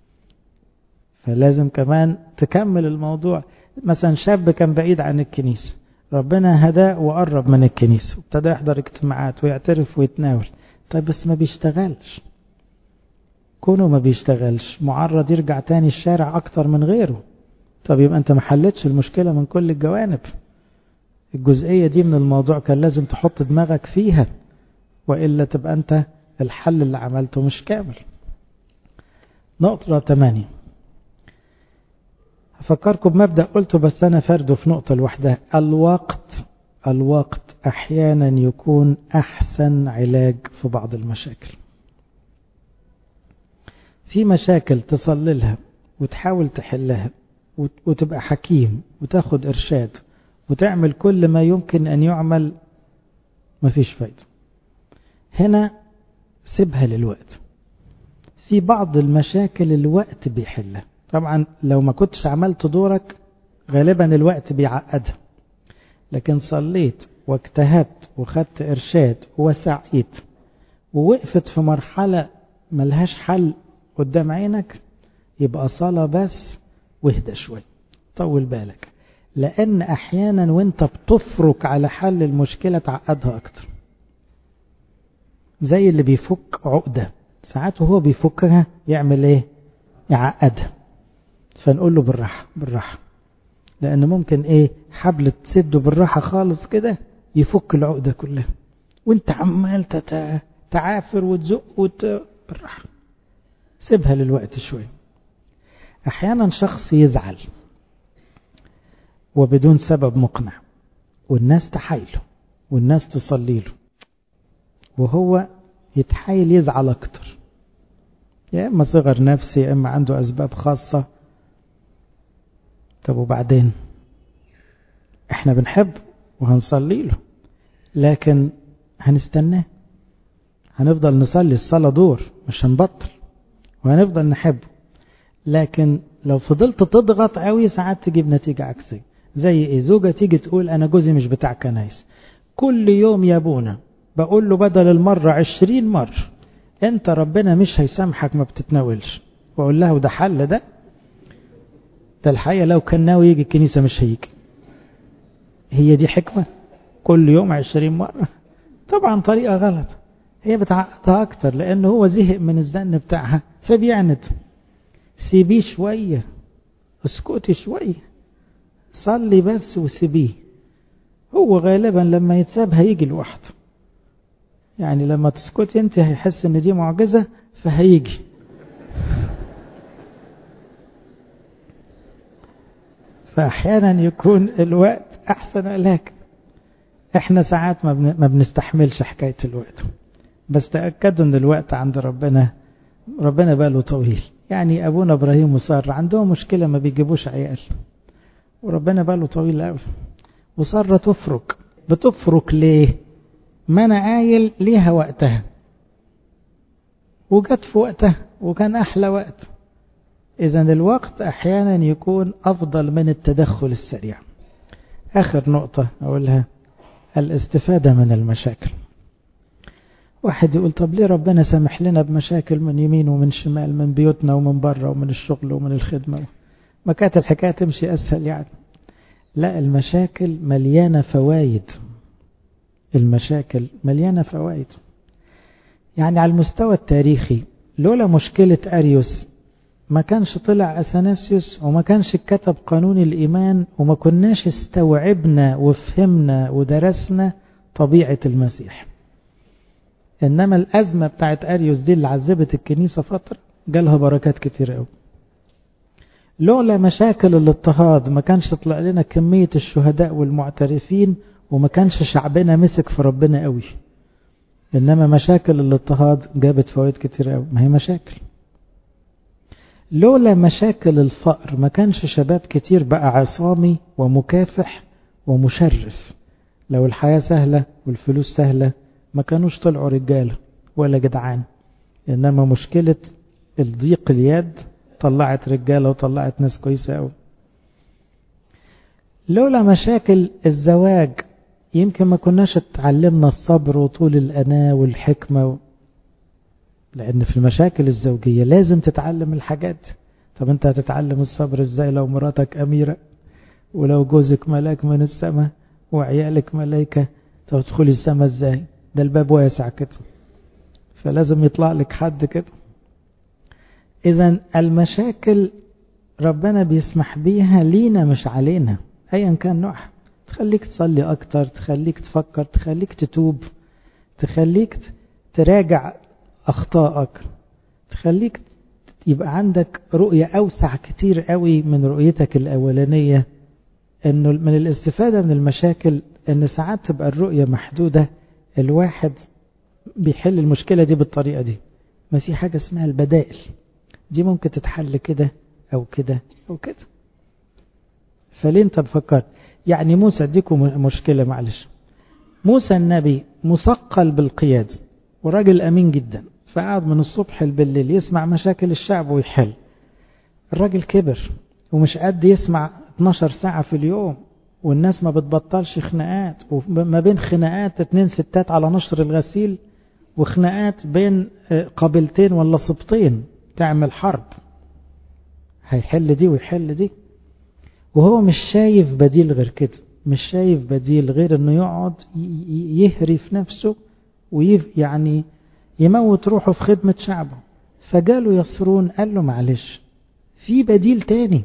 فلازم كمان تكمل الموضوع مثلا شاب كان بعيد عن الكنيسة ربنا هداه وقرب من الكنيسة وابتدى يحضر اجتماعات ويعترف ويتناول طيب بس ما بيشتغلش كونه ما بيشتغلش معرض يرجع تاني الشارع أكتر من غيره طب يبقى أنت ما حلتش المشكلة من كل الجوانب الجزئية دي من الموضوع كان لازم تحط دماغك فيها وإلا تبقى أنت الحل اللي عملته مش كامل نقطة 8 أفكركم بمبدأ قلته بس أنا فرده في نقطة لوحدها الوقت الوقت أحيانا يكون أحسن علاج في بعض المشاكل في مشاكل تصللها وتحاول تحلها وتبقى حكيم وتاخد إرشاد وتعمل كل ما يمكن أن يعمل مفيش فايدة هنا سيبها للوقت في بعض المشاكل الوقت بيحلها طبعا لو ما كنتش عملت دورك غالبا الوقت بيعقدها لكن صليت واجتهدت وخدت إرشاد وسعيت ووقفت في مرحلة ملهاش حل قدام عينك يبقى صلاة بس واهدى شوي طول بالك لأن أحيانا وانت بتفرك على حل المشكلة تعقدها أكتر زي اللي بيفك عقدة ساعات وهو بيفكها يعمل ايه يعقدها فنقول له بالراحة بالراحة لأن ممكن ايه حبل تسده بالراحة خالص كده يفك العقدة كلها وانت عمال تعافر وتزق وت... بالراحة سيبها للوقت شوي احيانا شخص يزعل وبدون سبب مقنع والناس تحايله والناس تصلي له وهو يتحايل يزعل اكتر يا اما صغر نفسي يا اما عنده اسباب خاصة طب وبعدين احنا بنحب وهنصلي له لكن هنستناه هنفضل نصلي الصلاة دور مش هنبطل وهنفضل نحبه لكن لو فضلت تضغط قوي ساعات تجيب نتيجة عكسية زي ايه زوجة تيجي تقول انا جوزي مش بتاع كنايس كل يوم يا ابونا بقول له بدل المرة عشرين مرة انت ربنا مش هيسامحك ما بتتناولش واقول له ده حل ده ده الحقيقة لو كان ناوي يجي الكنيسة مش هيجي هي دي حكمة كل يوم عشرين مرة طبعا طريقة غلط هي بتعقدها أكتر لأنه هو زهق من الزن بتاعها فبيعند سيبيه شوية اسكتي شوية صلي بس وسيبيه هو غالبا لما يتساب هيجي لوحده يعني لما تسكتي انت هيحس ان دي معجزة فهيجي فأحيانا يكون الوقت أحسن علاج احنا ساعات ما, بن... ما بنستحملش حكاية الوقت بس تأكدوا ان الوقت عند ربنا ربنا باله طويل يعني أبونا إبراهيم وسارة عندهم مشكلة ما بيجيبوش عيال وربنا باله طويل قوي وسارة تفرك بتفرك ليه ما أنا قايل ليها وقتها وجت في وقتها وكان أحلى وقت إذا الوقت أحيانا يكون أفضل من التدخل السريع آخر نقطة أقولها الاستفادة من المشاكل واحد يقول طب ليه ربنا سامح لنا بمشاكل من يمين ومن شمال من بيوتنا ومن بره ومن الشغل ومن الخدمة ما كانت الحكاية تمشي أسهل يعني لا المشاكل مليانة فوايد المشاكل مليانة فوائد يعني على المستوى التاريخي لولا مشكلة أريوس ما كانش طلع أثناسيوس وما كانش كتب قانون الإيمان وما كناش استوعبنا وفهمنا ودرسنا طبيعة المسيح إنما الأزمة بتاعت أريوس دي اللي عذبت الكنيسة فترة جالها بركات كتير قوي لولا مشاكل الاضطهاد ما كانش يطلع لنا كمية الشهداء والمعترفين وما كانش شعبنا مسك في ربنا قوي إنما مشاكل الاضطهاد جابت فوائد كتير قوي ما هي مشاكل لولا مشاكل الفقر ما كانش شباب كتير بقى عصامي ومكافح ومشرف لو الحياة سهلة والفلوس سهلة ما كانوش طلعوا رجالة ولا جدعان إنما مشكلة الضيق اليد طلعت رجالة وطلعت ناس كويسة أوي لولا مشاكل الزواج يمكن ما كناش اتعلمنا الصبر وطول الأناة والحكمة و... لأن في المشاكل الزوجية لازم تتعلم الحاجات طب أنت هتتعلم الصبر إزاي لو مراتك أميرة ولو جوزك ملاك من السماء وعيالك ملايكة طب تدخلي السماء إزاي ده الباب واسع كده فلازم يطلع لك حد كده إذا المشاكل ربنا بيسمح بيها لينا مش علينا أيا كان نوعها تخليك تصلي أكتر تخليك تفكر تخليك تتوب تخليك تراجع أخطائك تخليك يبقى عندك رؤية أوسع كتير قوي من رؤيتك الأولانية إنه من الاستفادة من المشاكل إن ساعات تبقى الرؤية محدودة الواحد بيحل المشكلة دي بالطريقة دي ما في حاجة اسمها البدائل دي ممكن تتحل كده أو كده أو كده فليه انت بفكر يعني موسى اديكم مشكلة معلش موسى النبي مثقل بالقيادة وراجل أمين جدا فقعد من الصبح بالليل يسمع مشاكل الشعب ويحل الراجل كبر ومش قد يسمع 12 ساعة في اليوم والناس ما بتبطلش خناقات وما بين خناقات اتنين ستات على نشر الغسيل وخناقات بين قبيلتين ولا سبطين تعمل حرب هيحل دي ويحل دي وهو مش شايف بديل غير كده مش شايف بديل غير انه يقعد يهري في نفسه ويف يعني يموت روحه في خدمة شعبه فجاله يسرون قال له معلش في بديل تاني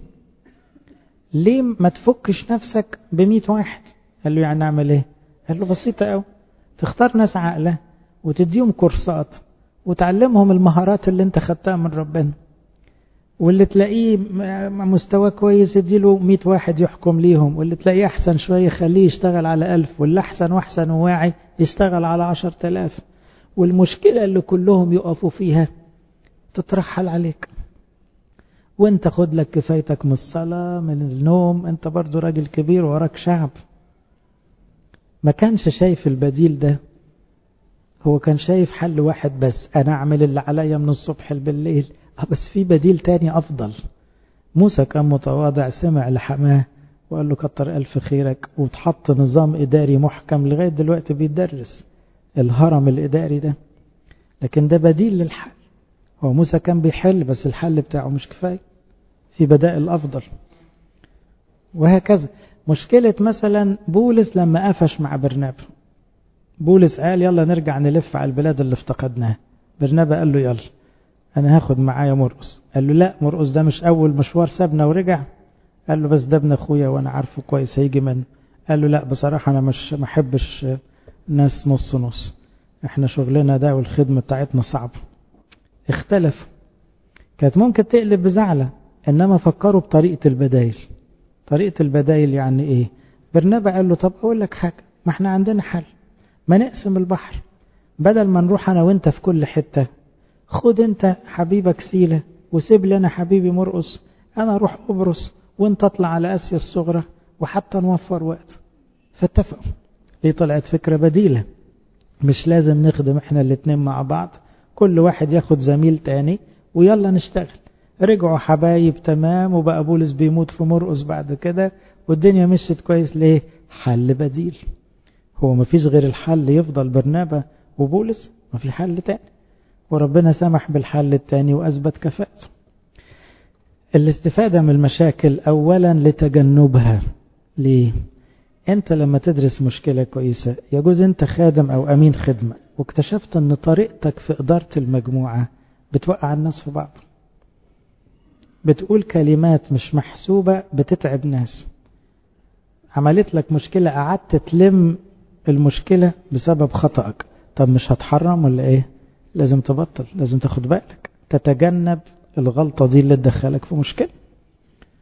ليه ما تفكش نفسك بمية واحد قال له يعني نعمل ايه قال له بسيطة قوي تختار ناس عاقلة وتديهم كورسات وتعلمهم المهارات اللي انت خدتها من ربنا واللي تلاقيه مستوى كويس يديله 100 واحد يحكم ليهم واللي تلاقيه أحسن شوية خليه يشتغل على ألف واللي أحسن وأحسن وواعي يشتغل على عشر تلاف والمشكلة اللي كلهم يقفوا فيها تترحل عليك وانت خد لك كفايتك من الصلاة من النوم انت برضو راجل كبير وراك شعب ما كانش شايف البديل ده هو كان شايف حل واحد بس انا اعمل اللي عليا من الصبح بالليل بس في بديل تاني أفضل موسى كان متواضع سمع لحماه وقال له كتر ألف خيرك وتحط نظام إداري محكم لغاية دلوقتي بيدرس الهرم الإداري ده لكن ده بديل للحل هو موسى كان بيحل بس الحل بتاعه مش كفاية في بدائل أفضل وهكذا مشكلة مثلا بولس لما قفش مع برنابا بولس قال يلا نرجع نلف على البلاد اللي افتقدناها برنابا قال له يلا انا هاخد معايا مرقص قال له لا مرقص ده مش اول مشوار سابنا ورجع قال له بس ده ابن اخويا وانا عارفه كويس هيجي منه قال له لا بصراحه انا مش ما احبش ناس نص نص احنا شغلنا ده والخدمه بتاعتنا صعبه اختلف كانت ممكن تقلب بزعلة انما فكروا بطريقه البدايل طريقه البدايل يعني ايه برنابا قال له طب اقول لك حاجه ما احنا عندنا حل ما نقسم البحر بدل ما نروح انا وانت في كل حته خد انت حبيبك سيلة وسيب لي انا حبيبي مرقص انا اروح قبرص وانت اطلع على اسيا الصغرى وحتى نوفر وقت فاتفقوا دي طلعت فكرة بديلة مش لازم نخدم احنا الاتنين مع بعض كل واحد ياخد زميل تاني ويلا نشتغل رجعوا حبايب تمام وبقى بولس بيموت في مرقص بعد كده والدنيا مشيت كويس ليه حل بديل هو مفيش غير الحل يفضل برنابا وبولس ما في حل تاني وربنا سمح بالحل الثاني وأثبت كفاءته الاستفادة من المشاكل أولا لتجنبها ليه؟ أنت لما تدرس مشكلة كويسة يجوز أنت خادم أو أمين خدمة واكتشفت أن طريقتك في إدارة المجموعة بتوقع الناس في بعض بتقول كلمات مش محسوبة بتتعب ناس عملت لك مشكلة قعدت تلم المشكلة بسبب خطأك طب مش هتحرم ولا ايه لازم تبطل لازم تاخد بالك تتجنب الغلطة دي اللي تدخلك في مشكلة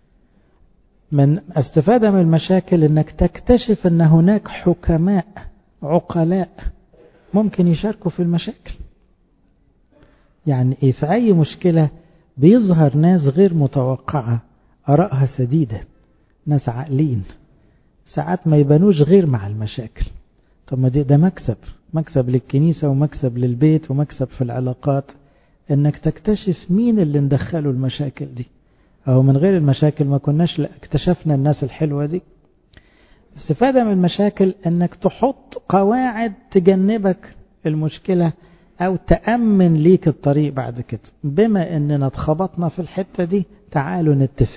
من استفادة من المشاكل انك تكتشف ان هناك حكماء عقلاء ممكن يشاركوا في المشاكل يعني ايه في اي مشكلة بيظهر ناس غير متوقعة ارائها سديدة ناس عاقلين ساعات ما يبانوش غير مع المشاكل طب ما ده مكسب مكسب للكنيسة ومكسب للبيت ومكسب في العلاقات انك تكتشف مين اللي ندخله المشاكل دي أو من غير المشاكل ما كناش اكتشفنا الناس الحلوة دي استفادة من المشاكل أنك تحط قواعد تجنبك المشكلة أو تأمن ليك الطريق بعد كده بما أننا اتخبطنا في الحتة دي تعالوا نتفق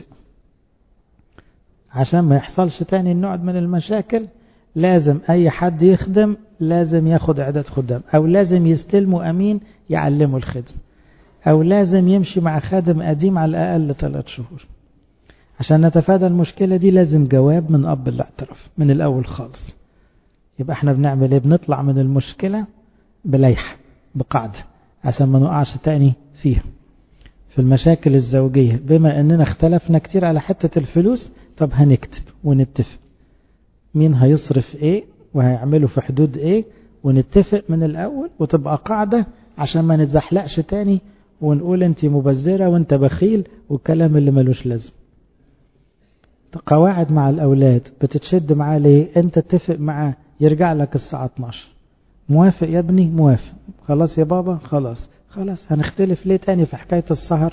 عشان ما يحصلش تاني النوع من المشاكل لازم أي حد يخدم لازم ياخد إعداد خدام أو لازم يستلموا أمين يعلموا الخدمة أو لازم يمشي مع خادم قديم على الأقل ثلاث شهور عشان نتفادى المشكلة دي لازم جواب من أب الاعتراف من الأول خالص يبقى احنا بنعمل ايه بنطلع من المشكلة بليحة بقاعدة عشان ما نقعش تاني فيها في المشاكل الزوجية بما اننا اختلفنا كتير على حتة الفلوس طب هنكتب ونتفق مين هيصرف ايه وهيعمله في حدود ايه ونتفق من الأول وتبقى قاعدة عشان ما نتزحلقش تاني ونقول انت مبذرة وانت بخيل والكلام اللي ملوش لازم قواعد مع الأولاد بتتشد معاه ليه انت اتفق معاه يرجع لك الساعة 12 موافق يا ابني موافق خلاص يا بابا خلاص خلاص هنختلف ليه تاني في حكاية السهر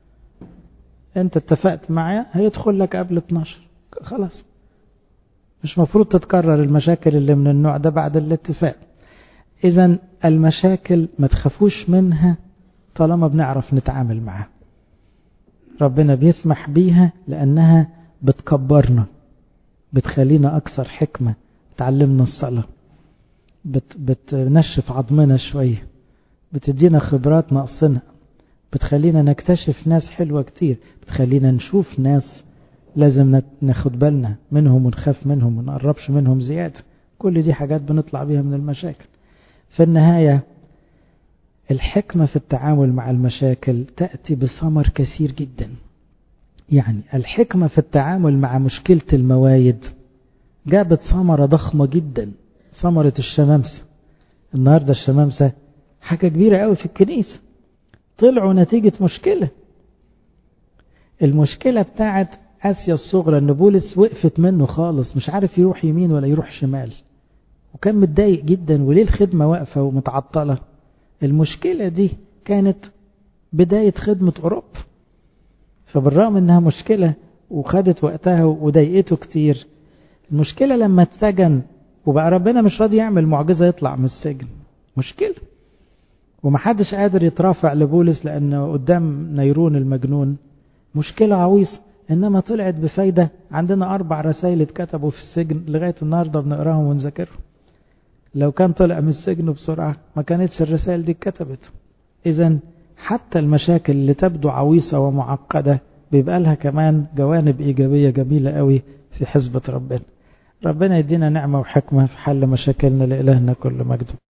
انت اتفقت معاه هيدخل لك قبل 12 خلاص مش مفروض تتكرر المشاكل اللي من النوع ده بعد الاتفاق اذا المشاكل ما تخافوش منها طالما بنعرف نتعامل معها ربنا بيسمح بيها لأنها بتكبرنا بتخلينا أكثر حكمة بتعلمنا الصلاة بت بتنشف عظمنا شوية بتدينا خبرات ناقصنا بتخلينا نكتشف ناس حلوة كتير بتخلينا نشوف ناس لازم ناخد بالنا منهم ونخاف منهم ونقربش منهم زيادة كل دي حاجات بنطلع بيها من المشاكل في النهاية الحكمة في التعامل مع المشاكل تأتي بثمر كثير جدا يعني الحكمة في التعامل مع مشكلة الموايد جابت ثمرة ضخمة جدا ثمرة الشمامسة النهاردة الشمامسة حاجة كبيرة قوي في الكنيسة طلعوا نتيجة مشكلة المشكلة بتاعت آسيا الصغرى ان بولس وقفت منه خالص مش عارف يروح يمين ولا يروح شمال وكان متضايق جدا وليه الخدمة واقفة ومتعطلة المشكلة دي كانت بداية خدمة أوروبا فبالرغم انها مشكلة وخدت وقتها وضايقته كتير المشكلة لما اتسجن وبقى ربنا مش راضي يعمل معجزة يطلع من السجن مشكلة ومحدش قادر يترافع لبولس لأنه قدام نيرون المجنون مشكلة عويصة إنما طلعت بفايدة عندنا أربع رسائل اتكتبوا في السجن لغاية النهاردة بنقراهم ونذاكرهم لو كان طلع من السجن بسرعة ما كانتش الرسائل دي اتكتبت إذا حتى المشاكل اللي تبدو عويصة ومعقدة بيبقى لها كمان جوانب إيجابية جميلة قوي في حزبة ربنا ربنا يدينا نعمة وحكمة في حل مشاكلنا لإلهنا كل مجد